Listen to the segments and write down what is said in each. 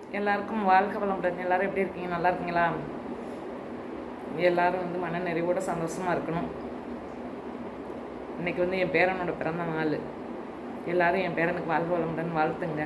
எல்லாருக்கும் வாழ்க வளமுடன் எல்லாரும் எப்படி இருக்கீங்க நல்லா இருக்கீங்களா எல்லாரும் வந்து மன நிறைவோட சந்தோஷமா இருக்கணும் இன்னைக்கு வந்து என் பேரனோட பிறந்த நாள் எல்லாரும் என் பேரனுக்கு வாழ்க வளமுடன் வாழ்த்துங்க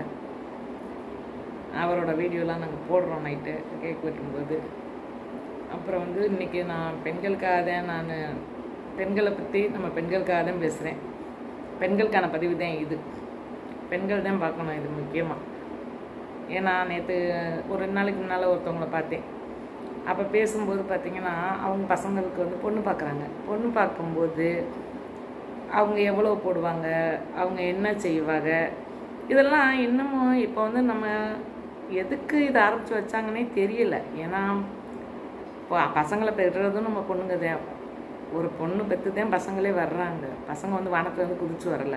அவரோட வீடியோலாம் நாங்கள் போடுறோம் நைட்டு கேக் வெட்டும்போது அப்புறம் வந்து இன்றைக்கி நான் பெண்களுக்காக தான் நான் பெண்களை பற்றி நம்ம பெண்களுக்காக தான் பேசுகிறேன் பெண்களுக்கான பதிவு தான் இது பெண்கள் தான் பார்க்கணும் இது முக்கியமாக ஏன்னா நேற்று ஒரு ரெண்டு நாளைக்கு முன்னால் ஒருத்தவங்கள பார்த்தேன் அப்போ பேசும்போது பார்த்தீங்கன்னா அவங்க பசங்களுக்கு வந்து பொண்ணு பார்க்குறாங்க பொண்ணு பார்க்கும்போது அவங்க எவ்வளோ போடுவாங்க அவங்க என்ன செய்வாங்க இதெல்லாம் இன்னமும் இப்போ வந்து நம்ம எதுக்கு இதை ஆரம்பித்து வச்சாங்கன்னே தெரியல ஏன்னா இப்போ பசங்களை பெறுறதும் நம்ம பொண்ணுங்க தான் ஒரு பொண்ணு பெற்று தான் பசங்களே வர்றாங்க பசங்க வந்து வானத்துல இருந்து குதிச்சு வரல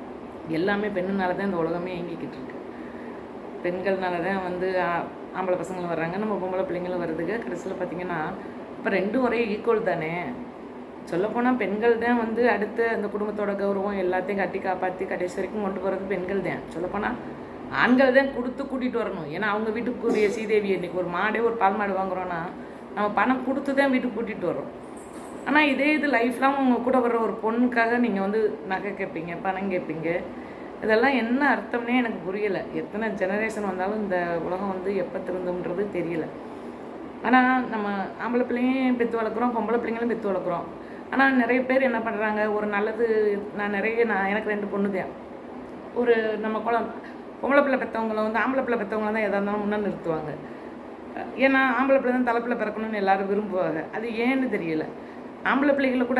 எல்லாமே பெண்ணுனால தான் இந்த உலகமே இயங்கிக்கிட்டு இருக்கு பெண்கள்னால தான் வந்து ஆ- ஆம்பளை பசங்களும் வர்றாங்க நம்ம பொம்பளை பிள்ளைங்களும் வருதுங்க கடைசியில் பார்த்தீங்கன்னா இப்போ ரெண்டும் ஒரே ஈக்குவல் தானே சொல்லப்போனால் பெண்கள் தான் வந்து அடுத்து அந்த குடும்பத்தோட கௌரவம் எல்லாத்தையும் கட்டி காப்பாற்றி கடைசி வரைக்கும் கொண்டு போகிறது பெண்கள் தான் சொல்லப்போனால் ஆண்கள் தான் கொடுத்து கூட்டிகிட்டு வரணும் ஏன்னா அவங்க வீட்டுக்குரிய சீதேவி இன்னைக்கு ஒரு மாடே ஒரு பால் மாடு வாங்குறோன்னா நம்ம பணம் கொடுத்து தான் வீட்டுக்கு கூட்டிகிட்டு வரோம் ஆனால் இதே இது லைஃப்லாம் உங்கள் கூட வர்ற ஒரு பொண்ணுக்காக நீங்கள் வந்து நகை கேட்பீங்க பணம் கேட்பீங்க இதெல்லாம் என்ன அர்த்தம்னே எனக்கு புரியலை எத்தனை ஜெனரேஷன் வந்தாலும் இந்த உலகம் வந்து எப்போ திருந்தும்ன்றது தெரியல ஆனால் நம்ம ஆம்பளை பிள்ளைங்களையும் பெற்று வளர்க்குறோம் பொம்பளை பிள்ளைங்களும் பெற்று வளர்க்குறோம் ஆனால் நிறைய பேர் என்ன பண்ணுறாங்க ஒரு நல்லது நான் நிறைய நான் எனக்கு ரெண்டு பொண்ணு தான் ஒரு நம்ம குளம் பொம்பளை பிள்ளை பெற்றவங்கள வந்து ஆம்பளை பிள்ளை பெற்றவங்கள தான் எதாக இருந்தாலும் முன்னே நிறுத்துவாங்க ஏன்னா ஆம்பளை பிள்ளை தான் தலைப்பில் பிறக்கணும்னு எல்லாரும் விரும்புவாங்க அது ஏன்னு தெரியல ஆம்பளை பிள்ளைகளை கூட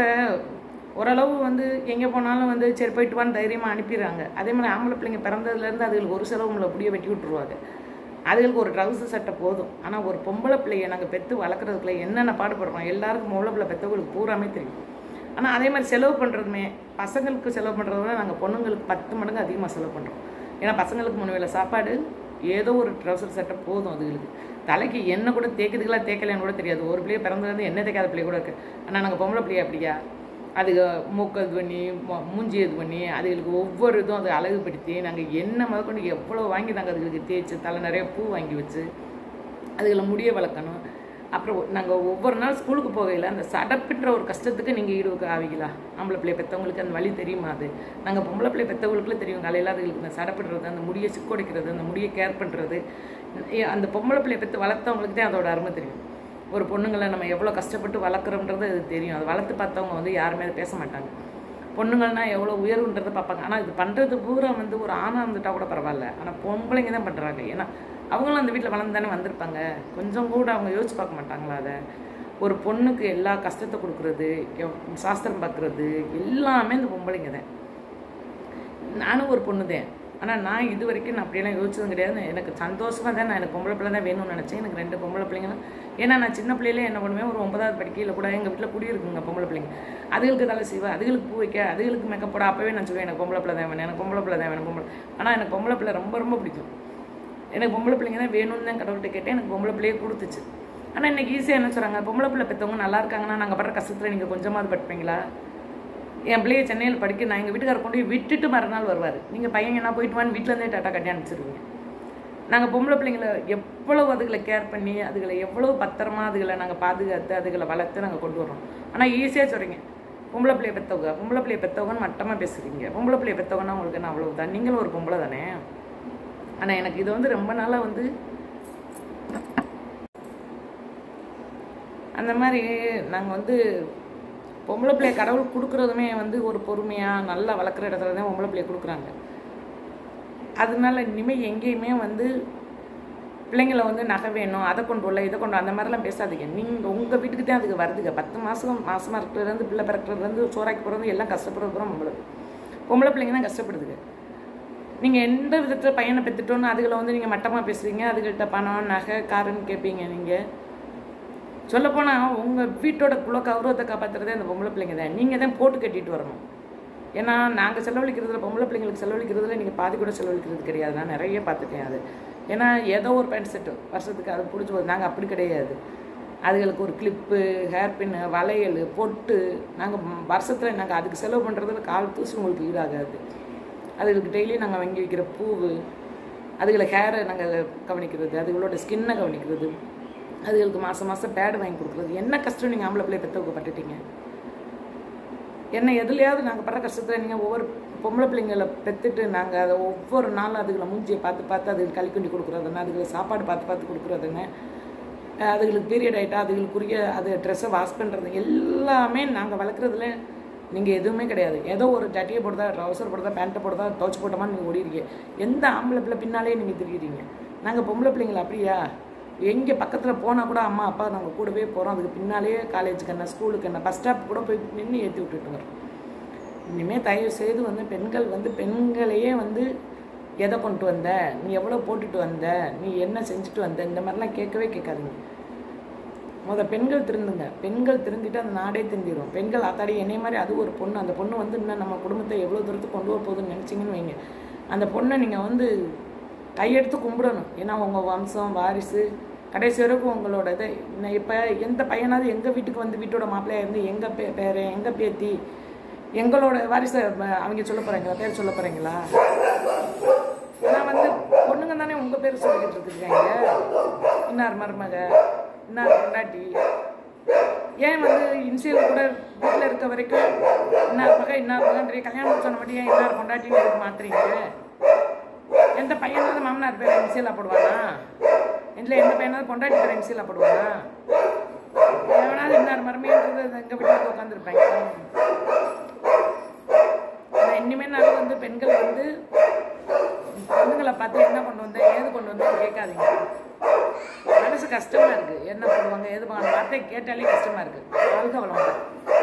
ஓரளவு வந்து எங்கே போனாலும் வந்து சரி போயிட்டு வான்னு தைரியமாக அனுப்பிடுறாங்க அதே மாதிரி ஆம்பளை பிள்ளைங்க பிறந்ததுலேருந்து அதுகளுக்கு ஒரு செலவு உங்களை அப்படியே வெட்டி விட்டுருவாங்க அதுகளுக்கு ஒரு ட்ரவுசர் சட்டை போதும் ஆனால் ஒரு பொம்பளை பிள்ளையை நாங்கள் பெற்று வளர்க்குறதுக்குள்ள என்னென்ன பாடுபடுறோம் எல்லாருக்கும் பொம்பளை பிள்ளை பெற்றவங்களுக்கு பூராமே தெரியும் ஆனால் அதே மாதிரி செலவு பண்ணுறதுமே பசங்களுக்கு செலவு பண்ணுறத விட நாங்கள் பொண்ணுங்களுக்கு பத்து மடங்கு அதிகமாக செலவு பண்ணுறோம் ஏன்னா பசங்களுக்கு மூணு வேளை சாப்பாடு ஏதோ ஒரு ட்ரவுசர் சட்டை போதும் அதுகளுக்கு தலைக்கு என்ன கூட தேய்க்கிறதுக்கெல்லாம் தேய்க்கலைன்னு கூட தெரியாது ஒரு பிள்ளைய பிறந்தது என்ன தேய்க்காத பிள்ளை கூட இருக்குது ஆனால் நாங்கள் பொம்பளை பிள்ளையா அப்படியா அது மூக்கு இது பண்ணி மு- மூஞ்சி இது பண்ணி அதுகளுக்கு ஒவ்வொரு இதுவும் அதை அழகுபடுத்தி நாங்கள் என்ன முதற்கொண்டு எவ்வளோ வாங்கி நாங்கள் அதுகளுக்கு தேய்ச்சி தலை நிறைய பூ வாங்கி வச்சு அதுகளை முடிய வளர்க்கணும் அப்புறம் நாங்கள் ஒவ்வொரு நாள் ஸ்கூலுக்கு போகையில் அந்த சடப்புன்ற ஒரு கஷ்டத்துக்கு நீங்கள் ஈடு ஆவீங்களா ஆம்பளை பிள்ளை பெற்றவங்களுக்கு அந்த வழி தெரியுமா அது நாங்கள் பொம்பளை பிள்ளை பெற்றவங்களுக்குலாம் தெரியும் காலையில் அதுகளுக்கு இந்த சடப்பிடுறது அந்த முடியை சிக்கொடைக்கிறது அந்த முடியை கேர் பண்ணுறது அந்த பொம்பளை பிள்ளை பெற்று வளர்த்தவங்களுக்கு தான் அதோட அருமை தெரியும் ஒரு பொண்ணுங்களை நம்ம எவ்வளோ கஷ்டப்பட்டு வளர்க்குறோன்றது அது தெரியும் அதை வளர்த்து பார்த்தவங்க வந்து யாருமே அதை பேச மாட்டாங்க பொண்ணுங்கள்னா எவ்வளோ உயர்வுன்றதை பார்ப்பாங்க ஆனால் இது பண்ணுறது பூரா வந்து ஒரு ஆணாக இருந்துட்டா கூட பரவாயில்ல ஆனால் பொம்பளைங்க தான் பண்ணுறாங்க ஏன்னா அவங்களும் அந்த வீட்டில் வளர்ந்து தானே வந்திருப்பாங்க கொஞ்சம் கூட அவங்க யோசிச்சு பார்க்க மாட்டாங்களா அதை ஒரு பொண்ணுக்கு எல்லா கஷ்டத்தை கொடுக்குறது எவ்- சாஸ்திரம் பார்க்குறது எல்லாமே இந்த பொம்பளைங்க தான் நானும் ஒரு பொண்ணு தான் ஆனால் நான் இது வரைக்கும் நான் அப்படியெல்லாம் யோசிச்சதும் கிடையாது எனக்கு சந்தோஷமாக தான் நான் எனக்கு பொம்பளை பிள்ளை தான் வேணும்னு நினச்சேன் எனக்கு ரெண்டு பொம்பளை பிள்ளைங்களும் ஏன்னா நான் சின்ன பிள்ளையில என்ன பண்ணுவேன் ஒரு ஒன்பதாவது படிக்கையில் கூட எங்கள் வீட்டில் குடியிருக்குங்க பொம்பளை பிள்ளைங்க அதுகளுக்கு தலை செய்வா அதுகளுக்கு பூ வைக்க அதுகளுக்கு மேக்கப் போட அப்போவே நான் சொல்லுவேன் எனக்கு பொம்பளை பிள்ளை தான் வேணும் எனக்கு பொம்பளை பிள்ளை தான் வேணும் பொம்பளை ஆனால் எனக்கு பொம்பளை பிள்ளை ரொம்ப ரொம்ப பிடிக்கும் எனக்கு பொம்பளை பிள்ளைங்க தான் வேணும்னு தான் கடவுள்கிட்ட கேட்டேன் எனக்கு பொம்பளை பிள்ளையே கொடுத்துச்சு ஆனால் இன்னைக்கு ஈஸியாக என்ன சொல்கிறாங்க பொம்பளை பிள்ளை பெற்றவங்க நல்லா இருக்காங்கன்னா நாங்கள் படுற கஷ்டத்தில் நீங்கள் கொஞ்சமாவது பட்டுப்பீங்களா என் பிள்ளைய சென்னையில் படிக்க நான் எங்கள் வீட்டுக்கார கொண்டு போய் விட்டுட்டு மறுநாள் வருவார் நீங்கள் பையன் என்ன போயிட்டு வான்னு வீட்டிலேருந்தே டாட்டா கட்டி அனுப்பிச்சிருவீங்க நாங்கள் பொம்பளை பிள்ளைங்களை எவ்வளவு அதுகளை கேர் பண்ணி அதுகளை எவ்வளோ பத்திரமா அதுகளை நாங்கள் பாதுகாத்து அதுகளை வளர்த்து நாங்கள் கொண்டு வரோம் ஆனால் ஈஸியாக சொல்கிறீங்க பொம்பளை பிள்ளைய பெற்றவங்க பொம்பளை பிள்ளைய பெற்றவங்கன்னு மட்டமாக பேசுகிறீங்க பொம்பளை பிள்ளைய பெற்றவங்கன்னா உங்களுக்கு என்ன அவ்வளவுதான் நீங்களும் ஒரு பொம்பளை தானே ஆனால் எனக்கு இது வந்து ரொம்ப நாளாக வந்து அந்த மாதிரி நாங்கள் வந்து பொம்பளை பிள்ளைய கடவுள் கொடுக்குறதுமே வந்து ஒரு பொறுமையாக நல்லா வளர்க்குற இடத்துல தான் பொம்பளை பிள்ளைய கொடுக்குறாங்க அதனால இனிமேல் எங்கேயுமே வந்து பிள்ளைங்கள வந்து நகை வேணும் அதை கொண்டு வரல இதை கொண்டு வா, அந்த மாதிரிலாம் பேசாதீங்க நீங்கள் உங்கள் வீட்டுக்கு தான் அதுக்கு வருதுங்க பத்து மாதம் மாசமாக இருக்கிறதுலேருந்து பிள்ளை பிறக்கிறதுலேருந்து சோறாக்கி போகிறது எல்லாம் கஷ்டப்படுறது பூரா பொம்பளை பொம்பளை பிள்ளைங்க தான் கஷ்டப்படுதுங்க நீங்கள் எந்த விதத்தில் பையனை பெற்றுட்டோன்னு அதுகளை வந்து நீங்கள் மட்டமாக பேசுவீங்க அதுகள்கிட்ட பணம் நகை காருன்னு கேட்பீங்க நீங்கள் சொல்லப்போனால் உங்கள் வீட்டோட குல கௌரவத்தை காப்பாற்றுறதே அந்த பொம்பளை பிள்ளைங்க தான் நீங்கள் தான் போட்டு கட்டிட்டு வரணும் ஏன்னா நாங்கள் செலவழிக்கிறதுல பொம்பளை பிள்ளைங்களுக்கு செலவழிக்கிறதுல நீங்கள் பாதி கூட செலவழிக்கிறது கிடையாது நான் நிறைய பார்த்துட்டேன் அது ஏன்னா ஏதோ ஒரு பேண்ட் செட்டு வருஷத்துக்கு அது பிடிச்சி போகுது நாங்கள் அப்படி கிடையாது அதுகளுக்கு ஒரு கிளிப்பு ஹேர் பின்னு வளையல் பொட்டு நாங்கள் வருஷத்தில் நாங்கள் அதுக்கு செலவு பண்ணுறதுல கால் தூசி உங்களுக்கு ஈடாகாது அதுகளுக்கு டெய்லி நாங்கள் வாங்கி வைக்கிற பூவு அதுகளை ஹேரை நாங்கள் கவனிக்கிறது அதுகளோட ஸ்கின்னை கவனிக்கிறது அதுகளுக்கு மாதம் மாதம் பேடு வாங்கி கொடுக்குறது என்ன கஷ்டம் நீங்கள் ஆம்பளை பிள்ளைய பெற்றவங்க பட்டுட்டீங்க என்ன எதுலையாவது நாங்கள் படுற கஷ்டத்தில் நீங்கள் ஒவ்வொரு பொம்பளை பிள்ளைங்களை பெற்றுட்டு நாங்கள் அதை ஒவ்வொரு நாளும் அதுகளை மூஞ்சியை பார்த்து பார்த்து அதுக்கு களி கொடுக்குறதுங்க அதுகளை சாப்பாடு பார்த்து பார்த்து கொடுக்குறதுங்க அஹ் அதுகளுக்கு பீரியட் ஆகிட்டா அதுகளுக்குரிய அது ட்ரெஸ்ஸை வாஷ் பண்ணுறது எல்லாமே நாங்கள் வளர்க்குறதுல நீங்கள் எதுவுமே கிடையாது ஏதோ ஒரு ஜட்டியை போடுதா ட்ரௌசர் போடுதா பேண்ட்டை போடுதா துவச்சி போட்டோமா நீங்கள் ஓடிடுங்க எந்த ஆம்பளை பிள்ளை பின்னாலே நீங்கள் திரிகிறீங்க நாங்கள் பொம்பளை பிள்ளைங்களா அப்படியா எங்கே பக்கத்தில் போனால் கூட அம்மா அப்பா நாங்கள் கூடவே போகிறோம் அதுக்கு பின்னாலேயே காலேஜுக்கு என்ன ஸ்கூலுக்கு என்ன பஸ் ஸ்டாப் கூட போய் நின்று ஏற்றி விட்டுட்டு வரோம் இனிமேல் தயவு செய்து வந்து பெண்கள் வந்து பெண்களையே வந்து எதை கொண்டு வந்த நீ எவ்வளோ போட்டுட்டு வந்த நீ என்ன செஞ்சுட்டு வந்த இந்த மாதிரிலாம் கேட்கவே கேட்காதீங்க முத பெண்கள் திருந்துங்க பெண்கள் திருந்திட்டு அந்த நாடே திருந்திடும் பெண்கள் ஆத்தாடி என்னைய மாதிரி அது ஒரு பொண்ணு அந்த பொண்ணு வந்து இன்னும் நம்ம குடும்பத்தை எவ்வளோ தூரத்துக்கு கொண்டு போக போகுதுன்னு நினச்சிங்கன்னு வைங்க அந்த பொண்ணை நீங்கள் வந்து கையெடுத்து கும்பிடணும் ஏன்னா உங்கள் வம்சம் வாரிசு கடைசி வரைக்கும் உங்களோட இதை இப்போ எந்த பையனாவது எங்கள் வீட்டுக்கு வந்து வீட்டோட மாப்பிள்ளையா இருந்து எங்கள் பே பேரன் எங்கள் பேத்தி எங்களோட வாரிசை அஹ், அவங்க சொல்ல போகிறீங்களா பேர் சொல்ல போகிறீங்களா நான் வந்து பொண்ணுங்க தானே உங்கள் பேர் சொல்லிக்கிட்டு இருக்குதுங்க இன்னார் மருமக இன்னார் பொண்டாட்டி ஏன் வந்து இன்சியல் கூட வீட்டில் இருக்க வரைக்கும் இன்னார் மக இன்னார் மகன்றீங்க கல்யாணம் சொன்ன மட்டும் ஏன் இன்னார் பொண்டாட்டின்னு எதுக்கு மாத்துறீங்க எந்த பையனாவது மாமனார் பேர் இன்சியலாக போடுவானா இல்லை எந்த பையனாவது பொண்டாட்டி பேர் இன்சியலாக போடுவானா எவனாவது இன்னார் மருமைன்றது எங்கள் வீட்டில் உட்காந்துருப்பாங்க நான் இனிமேல் நாள் வந்து பெண்கள் வந்து பொண்ணுங்களை பார்த்து என்ன கொண்டு வந்தேன் ஏது கொண்டு வந்தேன்னு கேட்காதீங்க மனசு கஷ்டமா இருக்கு என்ன பண்ணுவாங்க ஏது பண்ணுவாங்க வார்த்தை கேட்டாலே கஷ்டமா இருக்கு வாழ்க்கை வளம்